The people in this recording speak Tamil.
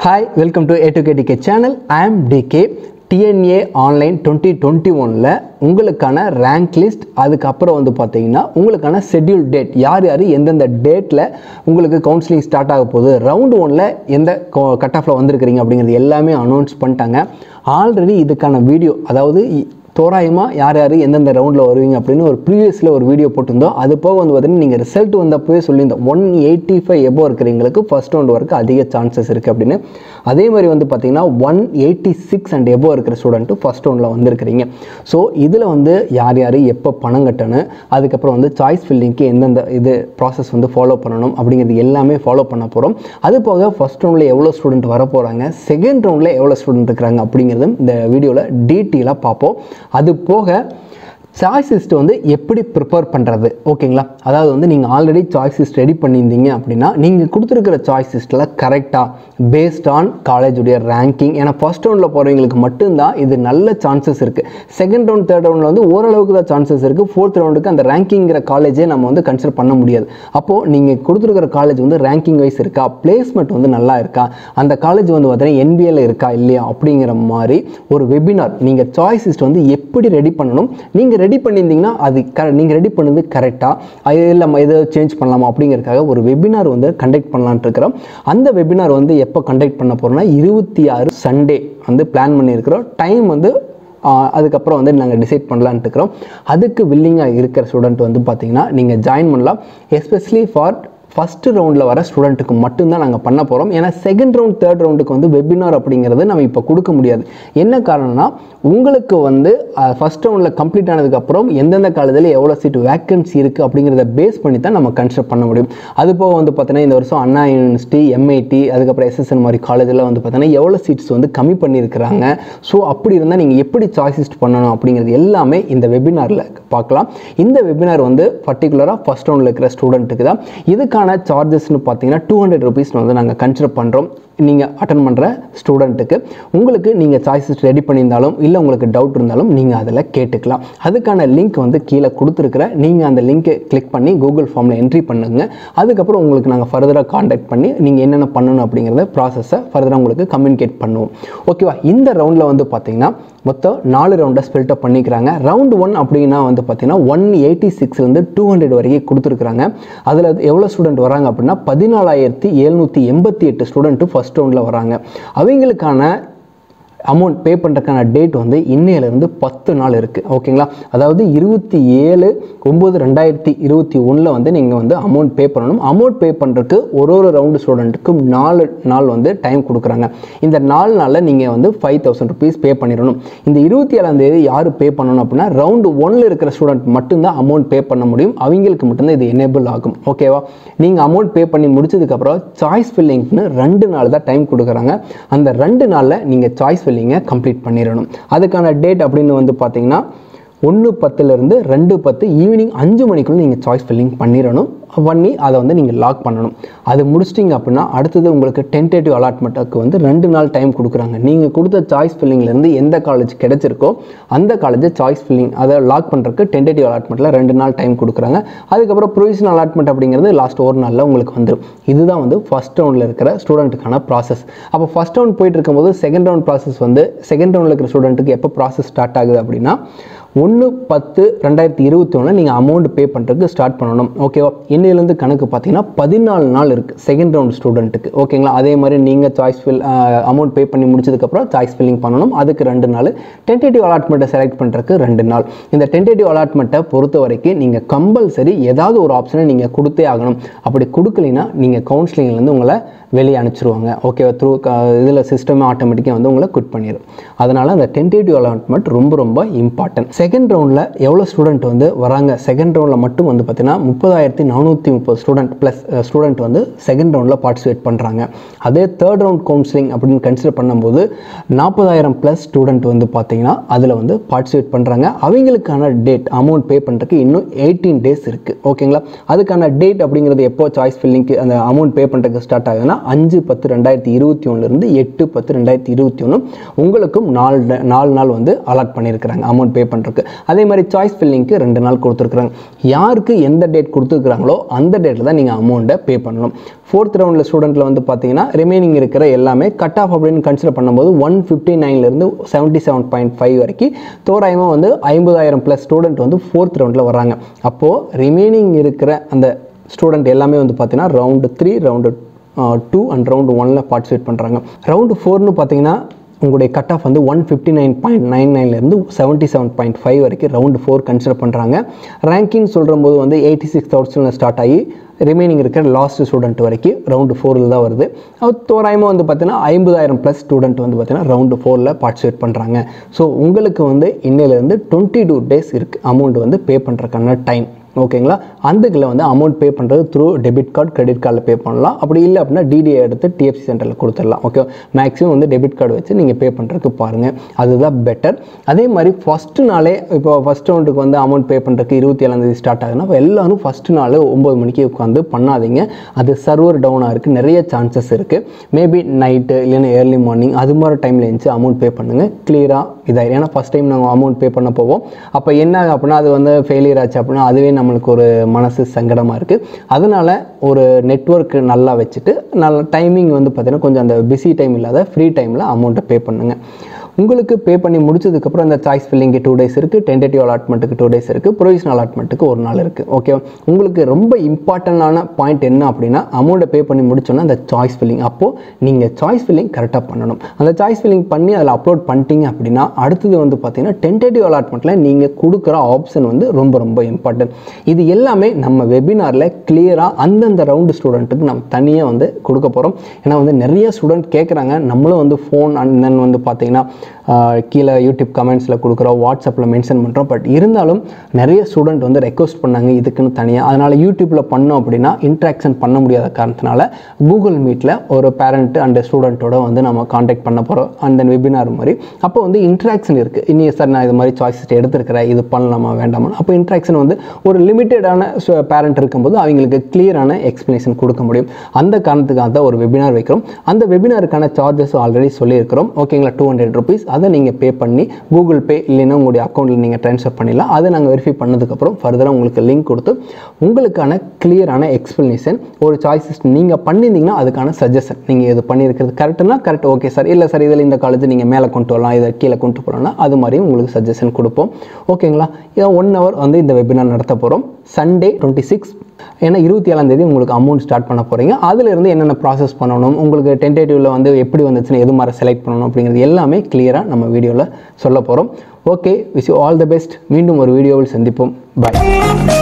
hi welcome to A to KDK channel I am DK DNA online twenty twenty ஒனில் உங்களுக்கான ரேங்க் லிஸ்ட் அதுக்கப்புறம் வந்து பார்த்தீங்கன்னா உங்களுக்கான ஷெட்யூல் டேட் யார் யார் எந்தெந்த டேட்டில் உங்களுக்கு கவுன்சிலிங் ஸ்டார்ட் ஆக போகுது ரவுண்டு ஒனில் எந்த கட் ஆஃபில் வந்திருக்கிறீங்க அப்படிங்கிறது எல்லாமே அனௌன்ஸ் பண்ணிட்டாங்க ஆல்ரெடி இதுக்கான வீடியோ அதாவது இ- தோராயமாக யார் யார் எந்தெந்த ரவுண்டில் வருவீங்க அப்படின்னு ஒரு ப்ரீவியஸில் ஒரு வீடியோ போட்டிருந்தோம் அது போக வந்து பார்த்தீங்கன்னா நீங்கள் ரிசல்ட் வந்தப்போவே சொல்லியிருந்தோம் ஒன் எயிட்டி ஃபைவ் எபோ இருக்கிறவங்களுக்கு ஃபர்ஸ்ட் ரவுண்ட் வரைக்கும் அதிக சான்சஸ் இருக்குது அப்படின்னு அதே மாதிரி வந்து பார்த்தீங்கன்னா one eighty six and above இருக்கிற ஸ்டூடெண்ட்டு ஃபர்ஸ்ட் ரவுண்டில் வந்திருக்கிறீங்க ஸோ இதில் வந்து யார் யார் எப்போ பணம் கட்டணும் அதுக்கப்புறம் வந்து சாய்ஸ் ஃபில்லிங்க்கு எந்தெந்த இது ப்ராசஸ் வந்து ஃபாலோ பண்ணணும் அப்படிங்கிறது எல்லாமே ஃபாலோ பண்ண போகிறோம் அது போக ஃபர்ஸ்ட் ரவுண்டில் எவ்வளோ ஸ்டூடெண்ட் வர போகிறாங்க செகண்ட் ரவுண்டில் எவ்வளோ ஸ்டூடெண்ட் இருக்கிறாங்க அப்படிங்கிறதும் இந்த வீடியோவில் டீட்டெயிலாக பார்ப்போம் அது போக சாய்ஸ் லிஸ்ட் வந்து எப்படி ப்ரிப்பேர் பண்ணுறது ஓகேங்களா அதாவது வந்து நீங்கள் ஆல்ரெடி சாய்ஸ் லிஸ்ட் ரெடி பண்ணியிருந்தீங்க அப்படின்னா நீங்கள் கொடுத்துருக்கிற சாய்ஸ் லிஸ்ட்டில் கரெக்டாக பேஸ்ட் ஆன் காலேஜுடைய ரேங்கிங் ஏன்னா ஃபர்ஸ்ட் ரவுண்டில் போகிறவங்களுக்கு மட்டும்தான் இது நல்ல சான்சஸ் இருக்குது செகண்ட் ரவுண்ட் தேர்ட் ரவுண்டில் வந்து ஓரளவுக்கு தான் சான்சஸ் இருக்குது ஃபோர்த் ரவுண்டுக்கு அந்த ரேங்கிங்கிற காலேஜே நம்ம வந்து கன்சிடர் பண்ண முடியாது அப்போது நீங்கள் கொடுத்துருக்கிற காலேஜ் வந்து ரேங்கிங் வைஸ் இருக்கா பிளேஸ்மெண்ட் வந்து நல்லா இருக்கா அந்த காலேஜ் வந்து பார்த்தீங்கன்னா என்பிஎல் இருக்கா இல்லையா அப்படிங்கிற மாதிரி ஒரு வெபினார் நீங்கள் சாய்ஸ் லிஸ்ட் வந்து எப்படி ரெடி பண்ணணும் நீங்கள் ரெடி பண்ணியிருந்தீங்கன்னா அது க நீங்கள் ரெடி பண்ணது கரெக்டாக அது இல்லாமல் எதை சேஞ்ச் பண்ணலாமா அப்படிங்கிறதுக்காக ஒரு வெபினார் வந்து கண்டக்ட் பண்ணலான்ட்டு இருக்கிறோம் அந்த வெபினார் வந்து எப்போ கண்டக்ட் பண்ண போகிறோம்னா இருபத்தி ஆறு சண்டே வந்து பிளான் பண்ணியிருக்கிறோம் டைம் வந்து ஆஹ், அதுக்கப்புறம் வந்து நாங்கள் டிசைட் பண்ணலான்ட்டு இருக்கிறோம் அதுக்கு வில்லிங்காக இருக்கிற ஸ்டூடெண்ட் வந்து பார்த்தீங்கன்னா நீங்கள் ஜாயின் பண்ணலாம் எஸ்பெஷலி ஃபார் ஃபஸ்ட்டு ரவுண்டில் வர ஸ்டூடெண்ட்டுக்கு மட்டும்தான் நாங்கள் பண்ண போகிறோம் ஏன்னா செகண்ட் ரவுண்ட் தேர்ட் ரவுண்டுக்கு வந்து வெபினார் அப்படிங்கிறது நம்ம இப்போ கொடுக்க முடியாது என்ன காரணம்னா உங்களுக்கு வந்து ஃபஸ்ட் ரவுண்டில் கம்ப்ளீட் ஆனதுக்கப்புறம் எந்தெந்த காலேஜில் எவ்வளோ சீட் வேக்கன்சி இருக்குது அப்படிங்கிறத பேஸ் பண்ணி தான் நம்ம கன்சிடர் பண்ண முடியும் அது போக வந்து பார்த்தீங்கன்னா இந்த வருஷம் அண்ணா யூனிவர்சிட்டி எம்ஐடி அதுக்கப்புறம் எஸ்எஸ்என் மாதிரி காலேஜில் வந்து பார்த்தீங்கன்னா எவ்வளோ சீட்ஸ் வந்து கம்மி பண்ணியிருக்கிறாங்க ஸோ அப்படி இருந்தால் நீங்கள் எப்படி சாய்ஸிஸ்ட் பண்ணணும் அப்படிங்கிறது எல்லாமே இந்த வெபினாரில் பார்க்கலாம் இந்த வெபினார் வந்து பர்டிகுலராக ஃபஸ்ட் ரவுண்டில் இருக்கிற ஸ்டூடெண்ட்டுக்கு தான் இதுக்கான சார்ஜஸ்னு பார்த்தீங்கன்னா டூ ஹண்ட்ரட் ருபீஸ் வந்து நாங்கள் கன்சிடர் பண்ணுறோம் நீங்கள் அட்டன் பண்ணுற ஸ்டூடெண்ட்டுக்கு உங்களுக்கு நீங்கள் சாய்ஸஸ் ரெடி பண்ணியிருந்தாலும் இல்லை உங்களுக்கு டவுட் இருந்தாலும் நீங்கள் அதில் கேட்டுக்கலாம் அதுக்கான லிங்க் வந்து கீழே கொடுத்துருக்குறேன் நீங்கள் அந்த லிங்க்கை கிளிக் பண்ணி கூகுள் ஃபார்மில் என்ட்ரி பண்ணுங்க அதுக்கப்புறம் உங்களுக்கு நாங்கள் ஃபர்தராக காண்டாக்ட் பண்ணி நீங்கள் என்னென்ன பண்ணணும் அப்படிங்கிறத ப்ராசஸை ஃபர்தராக உங்களுக்கு கம்யூனிகேட் பண்ணுவோம் ஓகேவா இந்த ரவுண்டில் வந்து பார்த்தீங்கன்னா மொத்தம் நாலு ரவுண்டை ஸ்பில்ட் அப் பண்ணிக்கிறாங்க ரவுண்ட் ஒன் அப்படின்னா வந்து பார்த்தீங்கன்னா ஒன் எயிட்டி சிக்ஸ்லேருந்து டூ ஹண்ட்ரட் வரைக்கும் கொடுத்துருக்குறாங்க அதில் எவ்வளோ ஸ்டூடெண்ட் வராங்க அப்படின்னா பதினாலாயிரத்தி எழுநூற்றி எண்பத்தி எட்டு ஸ்டூடெண்ட்டு ஃபஸ்ட் ரவுண்டில் வராங்க அவங்களுக்கான அமௌண்ட் பே பண்ணுறதுக்கான டேட் வந்து இன்னையிலேருந்து பத்து நாள் இருக்குது ஓகேங்களா அதாவது இருபத்தி ஏழு ஒம்பது ரெண்டாயிரத்தி இருபத்தி ஒன்றில் வந்து நீங்கள் வந்து அமௌண்ட் பே பண்ணணும் அமௌண்ட் பே பண்ணுறதுக்கு ஒரு ஒரு ரவுண்டு ஸ்டூடெண்ட்டுக்கும் நாலு நாள் வந்து டைம் கொடுக்குறாங்க இந்த நாலு நாளில் நீங்கள் வந்து ஃபைவ் தௌசண்ட் ருபீஸ் பே பண்ணிடணும் இந்த இருபத்தி ஏழாம் தேதி யார் பே பண்ணணும் அப்படின்னா ரவுண்டு ஒன்னில் இருக்கிற ஸ்டூடெண்ட் மட்டும்தான் அமௌண்ட் பே பண்ண முடியும் அவங்களுக்கு மட்டும்தான் இது எனேபிள் ஆகும் ஓகேவா நீங்கள் அமௌண்ட் பே பண்ணி முடிச்சதுக்கப்புறம் சாய்ஸ் ஃபில்லிங்னு ரெண்டு நாள் தான் டைம் கொடுக்குறாங்க அந்த ரெண்டு நாளில் நீங்கள் சாய்ஸ் ஃபில்லிங்கை கம்ப்ளீட் பண்ணிடணும் அதுக்கான டேட் அப்படின்னு வந்து பார்த்தீங்கன்னா ஒன்று பத்துலேருந்து ரெண்டு பத்து ஈவினிங் அஞ்சு மணிக்குள்ள நீங்கள் சாய்ஸ் ஃபில்லிங் பண்ணிடணும் பண்ணி அதை வந்து நீங்கள் லாக் பண்ணணும் அது முடிச்சிட்டிங்க அப்படின்னா அடுத்தது உங்களுக்கு டென்டேட்டிவ் அலாட்மெண்ட்டுக்கு வந்து ரெண்டு நாள் டைம் கொடுக்குறாங்க நீங்கள் கொடுத்த சாய்ஸ் ஃபில்லிங்லேருந்து எந்த காலேஜ் கிடைச்சிருக்கோ அந்த காலேஜை சாய்ஸ் ஃபில்லிங் அதை லாக் பண்ணுறதுக்கு டென்டேட்டிவ் அலாட்மெண்ட்டில் ரெண்டு நாள் டைம் கொடுக்குறாங்க அதுக்கப்புறம் ப்ரொவிஷனல் அலாட்மெண்ட் அப்படிங்கிறது லாஸ்ட் ஒரு நாளில் உங்களுக்கு வந்துடும் இதுதான் வந்து ஃபஸ்ட் ரவுண்டில் இருக்கிற ஸ்டூடெண்ட்டுக்கான ப்ராசஸ் அப்போ ஃபஸ்ட் ரவுண்ட் போயிட்டு இருக்கும்போது செகண்ட் ரவுண்ட் ப்ராசஸ் வந்து செகண்ட் ரவுண்டில் இருக்கிற ஸ்டூடெண்ட்டுக்கு எப்போ ப்ராசஸ் ஸ்டார்ட் ஆகுது அப்படின்னா ஒன்று பத்து ரெண்டாயிரத்தி இருபத்தி ஒன்றில் நீங்கள் அமௌண்ட் பே பண்ணுறதுக்கு ஸ்டார்ட் பண்ணணும் ஓகேவா இன்னிலேருந்து கணக்கு பார்த்தீங்கன்னா பதினாலு நாள் இருக்குது செகண்ட் ரவுண்ட் ஸ்டூடெண்ட்டுக்கு ஓகேங்களா அதே மாதிரி நீங்கள் சாய்ஸ் ஃபில் அமௌண்ட் பே பண்ணி முடிச்சதுக்கப்புறம் சாய்ஸ் ஃபில்லிங் பண்ணணும் அதுக்கு ரெண்டு நாள் டென்டேட்டிவ் அலாட்மெண்ட்டை செலக்ட் பண்ணுறதுக்கு ரெண்டு நாள் இந்த டென்டேட்டிவ் அலாட்மெண்ட்டை பொறுத்த வரைக்கும் நீங்கள் கம்பல்சரி ஏதாவது ஒரு ஆப்ஷனை நீங்கள் கொடுத்தே ஆகணும் அப்படி கொடுக்கலைன்னா நீங்கள் கவுன்சிலிங்லேருந்து உங்களை வெளியே அனுப்பிச்சிருவாங்க ஓகேவா த்ரூ இதில் சிஸ்டமே ஆட்டோமேட்டிக்காக வந்து உங்களை குட் பண்ணிடும் அதனால் அந்த டென்டேட்டிவ் அலாட்மெண்ட் ரொம்ப ரொம்ப இம்பார்ட்டன்ட் செகண்ட் ரவுண்டில் எவ்வளோ ஸ்டூடெண்ட் வந்து வராங்க செகண்ட் ரவுண்டில் மட்டும் வந்து பார்த்தீங்கன்னா முப்பதாயிரத்தி நானூற்றி முப்பது ஸ்டூடெண்ட் ப்ளஸ் ஸ்டூடெண்ட் வந்து செகண்ட் ரவுண்டில் பார்ட்டிசிபேட் பண்ணுறாங்க அதே தேர்ட் ரவுண்ட் கவுன்சிலிங் அப்படின்னு கன்சிடர் பண்ணும்போது நாற்பதாயிரம் ப்ளஸ் ஸ்டூடெண்ட் வந்து பார்த்தீங்கன்னா அதில் வந்து பார்ட்டிசிபேட் பண்ணுறாங்க அவங்களுக்கான டேட் அமௌண்ட் பே பண்ணுறதுக்கு இன்னும் எயிட்டீன் டேஸ் இருக்குது ஓகேங்களா அதுக்கான டேட் அப்படிங்கிறது எப்போ சாய்ஸ் ஃபில்லிங்க்கு அந்த அமௌண்ட் பே பண்ணுறதுக்கு ஸ்டார்ட் ஆகுதுன்னா அஞ்சு பத்து ரெண்டாயிரத்தி இருபத்தி ஒன்றுலேருந்து எட்டு பத்து ரெண்டாயிரத்தி இருபத்தி ஒன்று உங்களுக்கும் நாலு நாலு நாள் வந்து அலாட் பண்ணியிருக்கிறாங்க அமௌண்ட் பே பண்ணுறதுக்கு பண்ணுறதுக்கு அதே மாதிரி சாய்ஸ் ஃபில்லிங்க்கு ரெண்டு நாள் கொடுத்துருக்குறாங்க யாருக்கு எந்த டேட் கொடுத்துருக்குறாங்களோ அந்த டேட்டில் தான் நீங்கள் அமௌண்ட்டை பே பண்ணணும் ஃபோர்த் ரவுண்டில் ஸ்டூடெண்ட்டில் வந்து பார்த்தீங்கன்னா ரிமைனிங் இருக்கிற எல்லாமே கட் ஆஃப் அப்படின்னு கன்சிடர் பண்ணும்போது ஒன் ஃபிஃப்டி நைன்லேருந்து செவன்ட்டி செவன் பாயிண்ட் ஃபைவ் வரைக்கும் தோராயமாக வந்து ஐம்பதாயிரம் ப்ளஸ் ஸ்டூடெண்ட் வந்து ஃபோர்த் ரவுண்டில் வராங்க அப்போது ரிமைனிங் இருக்கிற அந்த ஸ்டூடெண்ட் எல்லாமே வந்து பார்த்தீங்கன்னா round three round two and round ஒனில் பார்ட்டிசிபேட் பண்ணுறாங்க ரவுண்டு ஃபோர்னு பார்த்தீங்கன்னா உங்களுடைய கட் ஆஃப் வந்து one fifty nine point nine நைன்லேருந்து செவன்ட்டி செவன் பாயிண்ட் ஃபைவ் வரைக்கும் ரவுண்டு ஃபோர் கன்சிடர் பண்ணுறாங்க ரேங்கிங் சொல்கிற போது வந்து எயிட்டி சிக்ஸ் தௌசண்ட் ஸ்டார்ட் ஆகி ரிமைனிங் இருக்கிற லாஸ்ட் ஸ்டூடெண்ட் வரைக்கும் ரவுண்டு ஃபோரில் தான் வருது அது தோராயமாக வந்து பார்த்தீங்கன்னா ஐம்பதாயிரம் ப்ளஸ் ஸ்டூடெண்ட் வந்து பார்த்தீங்கன்னா ரவுண்டு ஃபோரில் பார்ட்டிசிபேட் பண்ணுறாங்க ஸோ உங்களுக்கு வந்து இன்னையிலேருந்து டுவெண்ட்டி டூ டேஸ் இருக்குது அமௌண்ட் வந்து பே பண்ணுறதுக்கான டைம் ஓகேங்களா அதுக்குள்ள வந்து அமௌண்ட் பே பண்ணுறது த்ரூ டெபிட் கார்டு கிரெடிட் கார்டில் பே பண்ணலாம் அப்படி இல்லை அப்படின்னா டிடிஏ எடுத்து டிஎஃப்சி சென்டரில் கொடுத்துடலாம் ஓகே மேக்ஸிமம் வந்து டெபிட் கார்டு வச்சு நீங்கள் பே பண்ணுறதுக்கு பாருங்கள் அதுதான் பெட்டர் அதே மாதிரி ஃபஸ்ட்டு நாளே இப்போ ஃபஸ்ட் ரவுண்டுக்கு வந்து அமௌண்ட் பே பண்ணுறதுக்கு இருபத்தி ஏழாந்தேதி ஸ்டார்ட் ஆகுதுன்னா அப்போ எல்லாரும் ஃபஸ்ட்டு நாள் ஒம்பது மணிக்கு உட்காந்து பண்ணாதீங்க அது சர்வர் டவுனாக இருக்குது நிறைய சான்சஸ் இருக்குது மேபி நைட்டு இல்லைன்னா ஏர்லி மார்னிங் அது மாதிரி டைமில் இருந்துச்சு அமௌண்ட் பே பண்ணுங்கள் கிளியராக இதாயிரும் ஏன்னா ஃபஸ்ட் டைம் நாங்கள் அமௌண்ட் பே பண்ண போவோம் அப்போ என்ன அப்படின்னா அது வந்து ஃபெயிலியர் ஆச்சு அப்படின்னா அதுவே நம்மளுக்கு ஒரு மனசு சங்கடமாக இருக்குது அதனால் ஒரு நெட்ஒர்க் நல்லா வச்சுட்டு நல்ல டைமிங் வந்து பார்த்திங்கன்னா கொஞ்சம் அந்த பிஸி டைம் இல்லாத ஃப்ரீ டைமில் அமௌண்ட்டை பே பண்ணுங்கள் உங்களுக்கு பே பண்ணி முடிச்சதுக்கப்புறம் அந்த சாய்ஸ் ஃபில்லிங்கு டூ டேஸ் இருக்குது டென்டேட்டிவ் அலாட்மெண்ட்டுக்கு டூ டேஸ் இருக்குது ப்ரொவிஷனல் அலாட்மெண்ட்டுக்கு ஒரு நாள் இருக்குது ஓகே உங்களுக்கு ரொம்ப இம்பார்ட்டண்டான பாயிண்ட் என்ன அப்படின்னா அமௌண்ட்டை பே பண்ணி முடிச்சோன்னா அந்த சாய்ஸ் ஃபில்லிங் அப்போது நீங்கள் சாய்ஸ் ஃபில்லிங் கரெக்டாக பண்ணணும் அந்த சாய்ஸ் ஃபில்லிங் பண்ணி அதில் அப்லோட் பண்ணிட்டீங்க அப்படின்னா அடுத்தது வந்து பார்த்தீங்கன்னா டென்டேட்டிவ் அலாட்மெண்ட்டில் நீங்கள் கொடுக்குற ஆப்ஷன் வந்து ரொம்ப ரொம்ப இம்பார்ட்டன்ட் இது எல்லாமே நம்ம வெபினாரில் கிளியராக அந்தந்த ரவுண்டு ஸ்டூடெண்ட்டுக்கு நம்ம தனியாக வந்து கொடுக்க போகிறோம் ஏன்னா வந்து நிறைய ஸ்டூடெண்ட் கேட்குறாங்க நம்மளும் வந்து ஃபோன் அண்ட் தென் வந்து பார்த்தீங்கன்னா ஆஹ், கீழே யூடியூப் கமெண்ட்ஸில் கொடுக்குறோம் வாட்ஸ்அப்பில் மென்ஷன் பண்ணுறோம் பட் இருந்தாலும் நிறைய ஸ்டூடெண்ட் வந்து ரெக்வஸ்ட் பண்ணாங்க இதுக்குன்னு தனியாக அதனால் யூடியூப்பில் பண்ணோம் அப்படின்னா இன்ட்ராக்ஷன் பண்ண முடியாத காரணத்தினால கூகுள் மீட்டில் ஒரு பேரண்ட் அண்ட் ஸ்டூடெண்ட்டோட வந்து நம்ம காண்டாக்ட் பண்ண போகிறோம் அண்ட் தென் வெபினார் மாதிரி அப்போ வந்து இன்ட்ராக்ஷன் இருக்குது இனி சார் நான் இது மாதிரி சாய்ஸஸ் எடுத்துருக்கிறேன் இது பண்ணலாமா வேண்டாமா அப்போ இன்ட்ராக்ஷன் வந்து ஒரு லிமிட்டடான பேரண்ட் இருக்கும்போது அவங்களுக்கு கிளியரான எக்ஸ்ப்ளனேஷன் கொடுக்க முடியும் அந்த காரணத்துக்காக தான் ஒரு வெபினார் வைக்கிறோம் அந்த வெபினாருக்கான சார்ஜஸ் ஆல்ரெடி சொல்லியிருக்கிறோம் ஓகேங்களா டூ ஹண்ட்ரட் ருபீஸ் அதை நீங்கள் பே பண்ணி கூகுள் பே இல்லைன்னா உங்களுடைய அக்கௌண்ட்டில் நீங்கள் ட்ரான்ஸ்ஃபர் பண்ணிடலாம் அதை நாங்கள் வெரிஃபை பண்ணதுக்கப்புறம் ஃபர்தராக உங்களுக்கு லிங்க் கொடுத்து உங்களுக்கான கிளியரான எக்ஸ்ப்ளனேஷன் ஒரு சாய்ஸஸ் நீங்கள் பண்ணியிருந்தீங்கன்னா அதுக்கான சஜஷன் நீங்கள் இது பண்ணியிருக்கிறது கரெக்டுனா கரெக்ட் ஓகே சார் இல்லை சார் இதில் இந்த காலேஜ் நீங்கள் மேலே கொண்டு வரலாம் இதை கீழே கொண்டு போகலாம்னா அது மாதிரியும் உங்களுக்கு சஜஷன் கொடுப்போம் ஓகேங்களா இதை ஒன் ஹவர் வந்து இந்த வெபினார் நடத்த போகிறோம் சண்டே டுவெண்ட்டி சிக்ஸ் ஏன்னா இருபத்தி ஏழாம் தேதி உங்களுக்கு அமௌண்ட் ஸ்டார்ட் பண்ண போகிறீங்க அதிலிருந்து என்னென்ன ப்ராசஸ் பண்ணணும் உங்களுக்கு டென்டேட்டிவில் வந்து எப்படி வந்துச்சுன்னு எது மாதிரி செலக்ட் பண்ணணும் அப்படிங்கிறது எல்லாமே கிளியராக நம்ம வீடியோவில் சொல்ல போகிறோம் okay wish all the best மீண்டும் ஒரு வீடியோவில் சந்திப்போம் பாய்